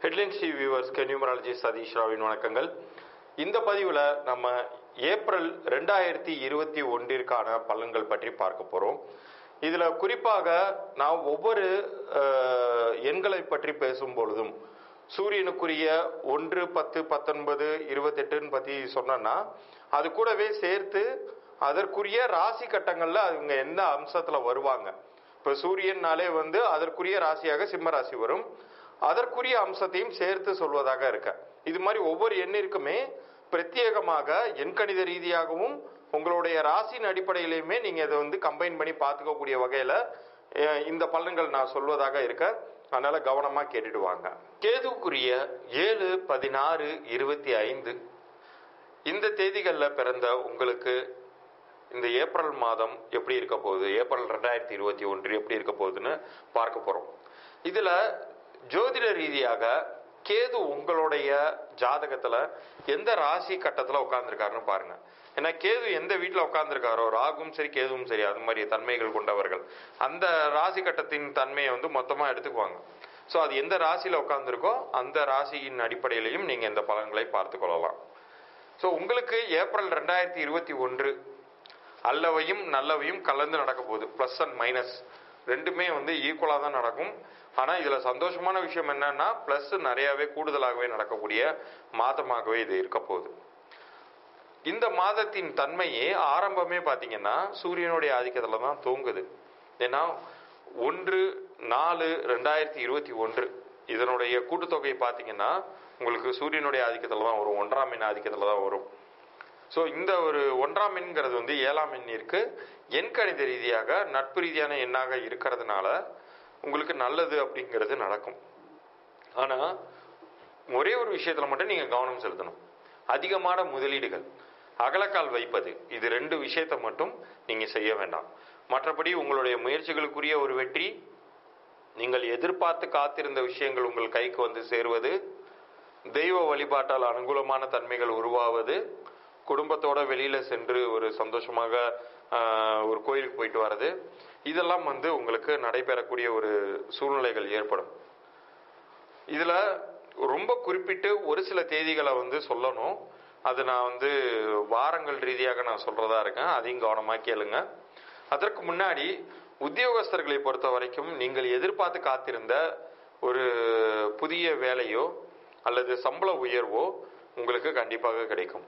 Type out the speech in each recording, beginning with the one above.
headlines TV வியூவர்ஸ்க்கு numerology Satish ராவின் வணக்கங்கள் இந்த பதிவில் நம்ம ஏப்ரல் ரெண்டாயிரத்தி இருபத்தி ஒன்றிற்கான பலன்கள் பற்றி பார்க்க போகிறோம் இதில் குறிப்பாக நான் ஒவ்வொரு அஹ், எண்களை பற்றி பேசும் பொழுதும் சூரியனுக்குரிய ஒன்று பத்து பத்தொன்பது இருபத்தெட்டுன்னு பற்றி சொன்னேன்னா அது கூடவே சேர்த்து அதற்குரிய ராசி கட்டங்களில் அவங்க எந்த அம்சத்தில் வருவாங்க இப்போ சூரியன்னாலே வந்து அதற்குரிய ராசியாக சிம்ம ராசி வரும் அதற்குரிய அம்சத்தையும் சேர்த்து சொல்வதாக இருக்க இது மாதிரி ஒவ்வொரு எண்ணிற்குமே பிரத்யேகமாக எண்கணித ரீதியாகவும் உங்களுடைய ராசியின் அடிப்படையிலையுமே நீங்க இதை வந்து கம்பைன் பண்ணி பார்த்துக்கக்கூடிய வகையில அஹ், இந்த பலன்கள் நான் சொல்வதாக இருக்க அதனால கவனமா கேட்டுட்டு வாங்க கேதுக்குரிய ஏழு பதினாறு இருபத்தி ஐந்து இந்த தேதிகளில் பிறந்த உங்களுக்கு இந்த ஏப்ரல் மாதம் எப்படி இருக்க போகுது ஏப்ரல் ரெண்டாயிரத்தி இருபத்தி ஒன்று எப்படி இருக்க போகுதுன்னு பார்க்க போறோம் இதுல ஜோதிட ரீதியாக கேது உங்களுடைய ஜாதகத்துல எந்த ராசி கட்டத்துல உட்கார்ந்துருக்காருன்னு பாருங்க ஏன்னா கேது எந்த வீட்டில் உட்கார்ந்துருக்காரோ ராகும் சரி கேதுவும் சரி அது மாதிரி தன்மைகள் கொண்டவர்கள் அந்த ராசி கட்டத்தின் தன்மையை வந்து மொத்தமா எடுத்துக்குவாங்க ஸோ அது எந்த ராசியில உட்கார்ந்துருக்கோ அந்த ராசியின் அடிப்படையிலையும் நீங்க இந்த பலன்களை பார்த்து கொள்ளலாம் ஸோ உங்களுக்கு ஏப்ரல் ரெண்டாயிரத்தி இருபத்தி ஒன்று அல்லவையும் நல்லவையும் கலந்து நடக்க போகுது ப்ளஸ் அண்ட் மைனஸ் ரெண்டுமே வந்து ஈக்குவலாக தான் நடக்கும் ஆனால் இதில் சந்தோஷமான விஷயம் என்னன்னா ப்ளஸ் நிறையாவே கூடுதலாகவே நடக்கக்கூடிய மாதமாகவே இது இருக்க போகுது இந்த மாதத்தின் தன்மையே ஆரம்பமே பார்த்தீங்கன்னா சூரியனுடைய ஆதிக்கத்தில் தான் தூங்குது ஏன்னா ஒன்று நாலு ரெண்டாயிரத்தி இருபத்தி ஒன்று இதனுடைய கூட்டுத்தொகை பார்த்தீங்கன்னா உங்களுக்கு சூரியனுடைய ஆதிக்கத்தில் தான் வரும் ஒன்றாம் எண் ஆதிக்கத்தில் தான் வரும் ஸோ இந்த ஒரு ஒன்றாம் எண்ங்கிறது வந்து ஏழாம் எண்ணிற்கு எண்கணித ரீதியாக நட்பு ரீதியான எண்ணாக இருக்கிறதுனால உங்களுக்கு நல்லது அப்படிங்கிறது நடக்கும் ஆனால் ஒரே ஒரு விஷயத்தில் மட்டும் நீங்கள் கவனம் செலுத்தணும் அதிகமான முதலீடுகள் அகலக்கால் வைப்பது இது ரெண்டு விஷயத்தை மட்டும் நீங்கள் செய்ய வேண்டாம் மற்றபடி உங்களுடைய முயற்சிகளுக்குரிய ஒரு வெற்றி நீங்கள் எதிர்பார்த்து காத்திருந்த விஷயங்கள் உங்கள் கைக்கு வந்து சேருவது தெய்வ வழிபாட்டால் அனுகூலமான தன்மைகள் உருவாவது குடும்பத்தோட வெளியில சென்று ஒரு சந்தோஷமாக ஆஹ், ஒரு கோயிலுக்கு போயிட்டு வர்றது இதெல்லாம் வந்து உங்களுக்கு நடைபெறக்கூடிய ஒரு சூழ்நிலைகள் ஏற்படும் இதுல ரொம்ப குறிப்பிட்டு ஒரு சில தேதிகளை வந்து சொல்லணும் அது நான் வந்து வாரங்கள் ரீதியாக நான் சொல்றதா இருக்கேன் அதையும் கவனமா கேளுங்க அதற்கு முன்னாடி உத்தியோகஸ்தர்களை பொறுத்த வரைக்கும் நீங்கள் எதிர்பார்த்து காத்திருந்த ஒரு புதிய வேலையோ அல்லது சம்பள உயர்வோ உங்களுக்கு கண்டிப்பாக கிடைக்கும்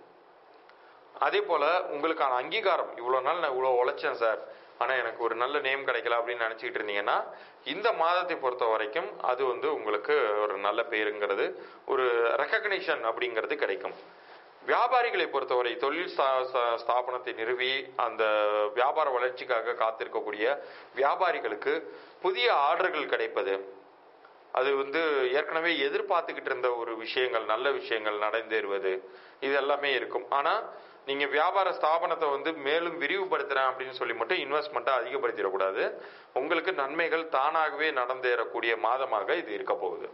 அதே போல உங்களுக்கான அங்கீகாரம் இவ்வளோ நாள் நான் இவ்வளோ உழைச்சேன் சார் ஆனால் எனக்கு ஒரு நல்ல நேம் கிடைக்கல அப்படின்னு நினச்சிக்கிட்டு இருந்தீங்கன்னா இந்த மாதத்தை பொறுத்த வரைக்கும் அது வந்து உங்களுக்கு ஒரு நல்ல பேருங்கிறது ஒரு ரெக்கக்னிஷன் அப்படிங்கிறது கிடைக்கும் வியாபாரிகளை பொறுத்தவரை தொழில் ஸ்தா- ஸ்தா- ஸ்தாபனத்தை நிறுவி அந்த வியாபார வளர்ச்சிக்காக காத்திருக்கக்கூடிய வியாபாரிகளுக்கு புதிய ஆர்டர்கள் கிடைப்பது அது வந்து ஏற்கனவே எதிர்பார்த்துக்கிட்டு இருந்த ஒரு விஷயங்கள் நல்ல விஷயங்கள் நடந்தேறுவது இது எல்லாமே இருக்கும் ஆனா நீங்க வியாபார ஸ்தாபனத்தை வந்து மேலும் விரிவுபடுத்துறேன் அப்படின்னு சொல்லி மட்டும் இன்வெஸ்ட்மெண்ட்டை அதிகப்படுத்திடக்கூடாது உங்களுக்கு நன்மைகள் தானாகவே நடந்தேறக்கூடிய மாதமாக இது இருக்க போகுது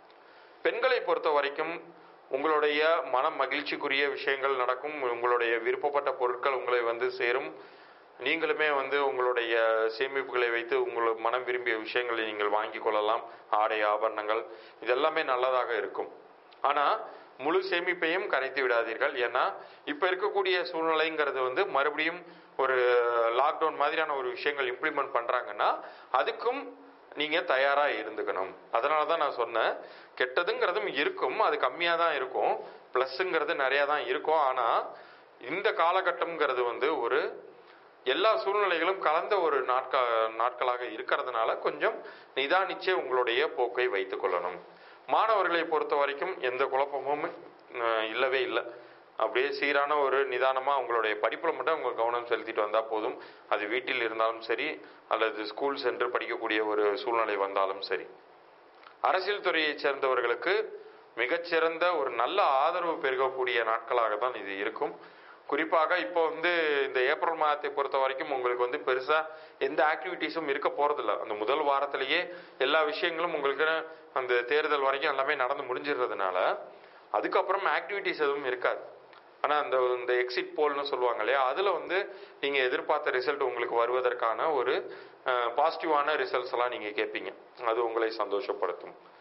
பெண்களை பொறுத்த வரைக்கும் உங்களுடைய மன மகிழ்ச்சிக்குரிய விஷயங்கள் நடக்கும் உங்களுடைய விருப்பப்பட்ட பொருட்கள் உங்களை வந்து சேரும் நீங்களுமே வந்து உங்களுடைய சேமிப்புகளை வைத்து உங்கள் மனம் விரும்பிய விஷயங்களை நீங்கள் வாங்கி கொள்ளலாம் ஆடை ஆபரணங்கள் இதெல்லாமே நல்லதாக இருக்கும் ஆனா முழு சேமிப்பையும் கரைத்து விடாதீர்கள் ஏன்னா இப்ப இருக்கக்கூடிய சூழ்நிலைங்கிறது வந்து மறுபடியும் ஒரு லாக்டவுன் மாதிரியான ஒரு விஷயங்கள் இம்ப்ளிமெண்ட் பண்றாங்கன்னா அதுக்கும் நீங்க தயாரா இருந்துக்கணும் அதனால தான் நான் சொன்னேன் கெட்டதுங்கிறதும் இருக்கும் அது கம்மியா தான் இருக்கும் பிளஸ்ங்கிறது நிறைய தான் இருக்கும் ஆனா இந்த காலகட்டம்ங்கிறது வந்து ஒரு எல்லா சூழ்நிலைகளும் கலந்த ஒரு நாட்க நாட்களாக இருக்கிறதுனால கொஞ்சம் நிதானிச்சே உங்களுடைய போக்கை வைத்துக் கொள்ளணும் மாணவர்களை பொறுத்த வரைக்கும் எந்த குழப்பமும் அஹ், இல்லவே இல்லை அப்படியே சீரான ஒரு நிதானமா உங்களுடைய படிப்புல மட்டும் உங்க கவனம் செலுத்திட்டு வந்தா போதும் அது வீட்டில் இருந்தாலும் சரி அல்லது ஸ்கூல் சென்று படிக்கக்கூடிய ஒரு சூழ்நிலை வந்தாலும் சரி அரசியல் துறையைச் சேர்ந்தவர்களுக்கு மிகச்சிறந்த ஒரு நல்ல ஆதரவு பெருகக்கூடிய நாட்களாக தான் இது இருக்கும் குறிப்பாக இப்போ வந்து இந்த ஏப்ரல் மாதத்தை பொறுத்த வரைக்கும் உங்களுக்கு வந்து பெருசா எந்த ஆக்டிவிட்டீஸும் இருக்க போறதில்ல அந்த முதல் வாரத்திலேயே எல்லா விஷயங்களும் உங்களுக்கு அந்த தேர்தல் வரைக்கும் எல்லாமே நடந்து முடிஞ்சிடுறதுனால அதுக்கப்புறம் ஆக்டிவிட்டீஸ் எதுவும் இருக்காது ஆனா அந்த இந்த எக்ஸிட் போல்னு சொல்லுவாங்க இல்லையா அதுல வந்து நீங்க எதிர்பார்த்த ரிசல்ட் உங்களுக்கு வருவதற்கான ஒரு பாசிட்டிவான ரிசல்ட்ஸ் எல்லாம் நீங்க கேட்பீங்க அது உங்களை சந்தோஷப்படுத்தும்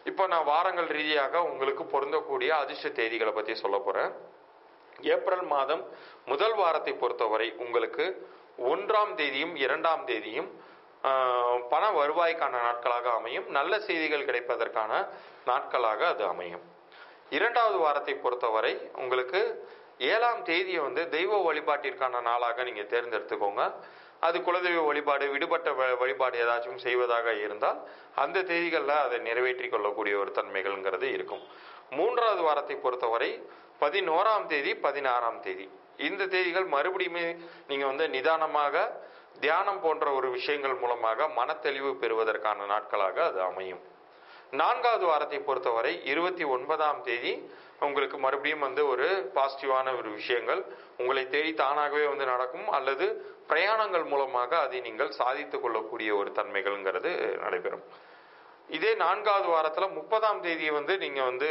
இப்போ நான் வாரங்கள் ரீதியாக உங்களுக்கு பொருந்தக்கூடிய அதிர்ஷ்ட தேதிகளை பற்றி சொல்ல போகிறேன் ஏப்ரல் மாதம் முதல் வாரத்தை பொறுத்தவரை உங்களுக்கு ஒன்றாம் தேதியும் இரண்டாம் தேதியும் ஆஹ், பண வருவாய்க்கான நாட்களாக அமையும் நல்ல செய்திகள் கிடைப்பதற்கான நாட்களாக அது அமையும் இரண்டாவது வாரத்தை பொறுத்தவரை உங்களுக்கு ஏழாம் தேதியை வந்து தெய்வ வழிபாட்டிற்கான நாளாக நீங்க தேர்ந்தெடுத்துக்கோங்க அது குலதெய்வ வழிபாடு விடுபட்ட வ- வழிபாடு ஏதாச்சும் செய்வதாக இருந்தால் அந்த தேதிகளில் அதை நிறைவேற்றி கொள்ளக்கூடிய ஒரு தன்மைகள்ங்கிறது இருக்கும் மூன்றாவது வாரத்தை பொறுத்தவரை பதினோராம் தேதி பதினாறாம் தேதி இந்த தேதிகள் மறுபடியுமே நீங்க வந்து நிதானமாக தியானம் போன்ற ஒரு விஷயங்கள் மூலமாக மனத்தெளிவு பெறுவதற்கான நாட்களாக அது அமையும் நான்காவது வாரத்தை பொறுத்தவரை இருபத்தி ஒன்பதாம் தேதி உங்களுக்கு மறுபடியும் வந்து ஒரு பாசிட்டிவான ஒரு விஷயங்கள் உங்களை தேடி தானாகவே வந்து நடக்கும் அல்லது பிரயாணங்கள் மூலமாக அதை நீங்கள் சாதித்துக் கொள்ளக்கூடிய ஒரு தன்மைகள்ங்கிறது நடைபெறும் இதே நான்காவது வாரத்துல முப்பதாம் தேதி வந்து நீங்க வந்து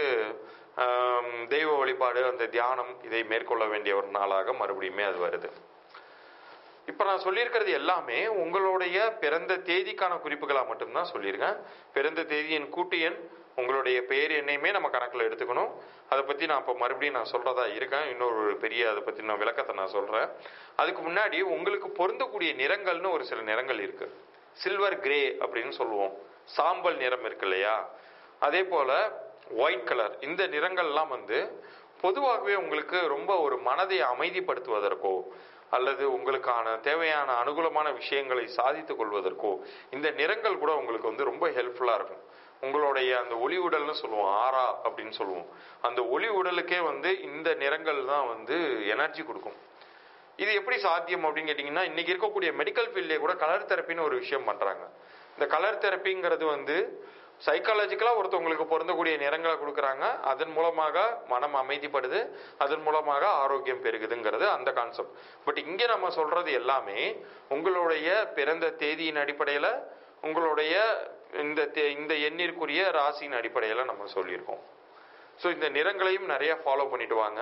ஆம், தெய்வ வழிபாடு அந்த தியானம் இதை மேற்கொள்ள வேண்டிய ஒரு நாளாக மறுபடியுமே அது வருது இப்ப நான் சொல்லியிருக்கிறது எல்லாமே உங்களுடைய பிறந்த தேதிக்கான குறிப்புகளா மட்டும்தான் சொல்லியிருக்கேன் பிறந்த தேதியின் கூட்டு எண் உங்களுடைய பெயர் எண்ணையுமே நம்ம கணக்குல எடுத்துக்கணும் அதை பத்தி நான் இப்போ மறுபடியும் நான் சொல்றதா இருக்கேன் இன்னொரு ஒரு பெரிய அதை பத்தி நான் விளக்கத்தை நான் சொல்றேன் அதுக்கு முன்னாடி உங்களுக்கு பொருந்தக்கூடிய நிறங்கள்னு ஒரு சில நிறங்கள் இருக்கு சில்வர் கிரே அப்படின்னு சொல்லுவோம் சாம்பல் நிறம் இருக்கு இல்லையா அதே போல ஒயிட் கலர் இந்த நிறங்கள்லாம் வந்து பொதுவாகவே உங்களுக்கு ரொம்ப ஒரு மனதை அமைதிப்படுத்துவதற்கோ அல்லது உங்களுக்கான தேவையான அனுகூலமான விஷயங்களை சாதித்துக் கொள்வதற்கோ இந்த நிறங்கள் கூட உங்களுக்கு வந்து ரொம்ப ஹெல்ப்ஃபுல்லா இருக்கும் உங்களுடைய அந்த ஒளி உடல்னு சொல்லுவோம் ஆரா அப்படின்னு சொல்லுவோம் அந்த ஒளி உடலுக்கே வந்து இந்த நிறங்கள் தான் வந்து எனர்ஜி கொடுக்கும் இது எப்படி சாத்தியம் அப்படின்னு கேட்டிங்கன்னா இன்னைக்கு இருக்கக்கூடிய மெடிக்கல் ஃபீல்ட்லேயே கூட கலர் தெரப்பின்னு ஒரு விஷயம் பண்றாங்க இந்த கலர் தெரப்பிங்கிறது வந்து சைக்காலஜிக்கலாக ஒருத்தவங்களுக்கு பொருந்தக்கூடிய நிறங்களை கொடுக்குறாங்க அதன் மூலமாக மனம் அமைதிப்படுது அதன் மூலமாக ஆரோக்கியம் பெருகுதுங்கிறது அந்த கான்செப்ட் பட் இங்கே நம்ம சொல்றது எல்லாமே உங்களுடைய பிறந்த தேதியின் அடிப்படையில் உங்களுடைய இந்த தே- இந்த எண்ணிற்குரிய ராசியின் அடிப்படையில் நம்ம சொல்லியிருக்கோம் ஸோ இந்த நிறங்களையும் நிறைய ஃபாலோ பண்ணிட்டு வாங்க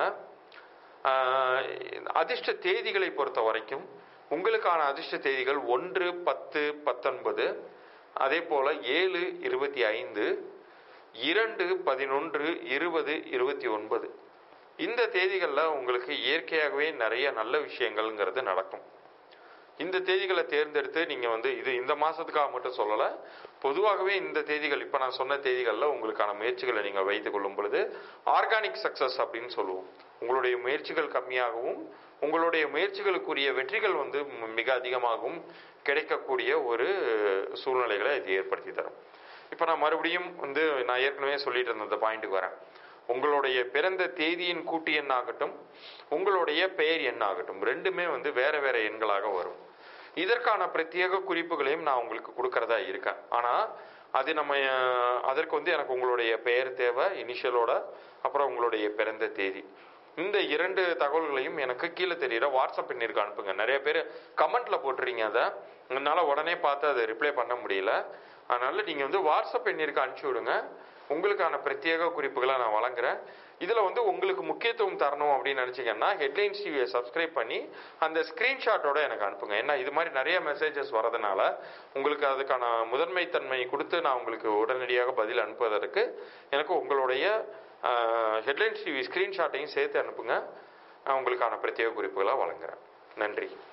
ஆஹ் அதிர்ஷ்ட தேதிகளை பொறுத்த வரைக்கும் உங்களுக்கான அதிர்ஷ்ட தேதிகள் ஒன்று பத்து பத்தொன்பது அதே போல ஏழு இருபத்தி ஐந்து இரண்டு பதினொன்று இருபது இருபத்தி ஒன்பது இந்த தேதிகளில் உங்களுக்கு இயற்கையாகவே நிறைய நல்ல விஷயங்கள்ங்கிறது நடக்கும் இந்த தேதிகளை தேர்ந்தெடுத்து நீங்க வந்து இது இந்த மாசத்துக்காக மட்டும் சொல்லல பொதுவாகவே இந்த தேதிகள் இப்ப நான் சொன்ன தேதிகள்ல உங்களுக்கான முயற்சிகளை நீங்க வைத்துக் கொள்ளும் பொழுது ஆர்கானிக் சக்சஸ் அப்படின்னு சொல்லுவோம் உங்களுடைய முயற்சிகள் கம்மியாகவும் உங்களுடைய முயற்சிகளுக்குரிய வெற்றிகள் வந்து ம- மிக அதிகமாகவும் கிடைக்கக்கூடிய ஒரு சூழ்நிலைகளை இது ஏற்படுத்தி தரும் இப்ப நான் மறுபடியும் வந்து நான் ஏற்கனவே சொல்லிட்டு இருந்த அந்த பாயிண்ட்டுக்கு வரேன் உங்களுடைய பிறந்த தேதியின் கூட்டு எண் ஆகட்டும் உங்களுடைய பெயர் எண் ஆகட்டும் ரெண்டுமே வந்து வேற வேற எண்களாக வரும் இதற்கான பிரத்யேக குறிப்புகளையும் நான் உங்களுக்கு கொடுக்கறதா இருக்கேன் ஆனா அது நம்ம அஹ், அதற்கு வந்து எனக்கு உங்களுடைய பெயர் தேவை இனிஷியலோட அப்புறம் உங்களுடைய பிறந்த தேதி இந்த இரண்டு தகவல்களையும் எனக்கு கீழே தெரியுற வாட்ஸ்அப் எண்ணிற்கு அனுப்புங்க நிறைய பேர் கமெண்ட்ல போட்டுறீங்க அதை என்னால் உடனே பார்த்து அதை ரிப்ளை பண்ண முடியல அதனால நீங்க வந்து வாட்ஸ்அப் எண்ணிற்கு அனுப்பிச்சு விடுங்க உங்களுக்கான பிரத்யேக குறிப்புகளை நான் வழங்குறேன் இதுல வந்து உங்களுக்கு முக்கியத்துவம் தரணும் அப்படின்னு நினைச்சீங்கன்னா ஹெட்லைன்ஸ் டிவியை சப்ஸ்கிரைப் பண்ணி அந்த ஸ்கிரீன்ஷாட்டோட எனக்கு அனுப்புங்க ஏன்னா இது மாதிரி நிறைய மெசேஜஸ் வரதுனால உங்களுக்கு அதுக்கான முதன்மைத்தன்மை கொடுத்து நான் உங்களுக்கு உடனடியாக பதில் அனுப்புவதற்கு எனக்கு உங்களுடைய ஹெட்லைன்ஸ் டிவி ஸ்கிரீன்ஷாட்டையும் சேர்த்து அனுப்புங்க நான் உங்களுக்கான பிரத்யேக குறிப்புகளை வழங்குறேன் நன்றி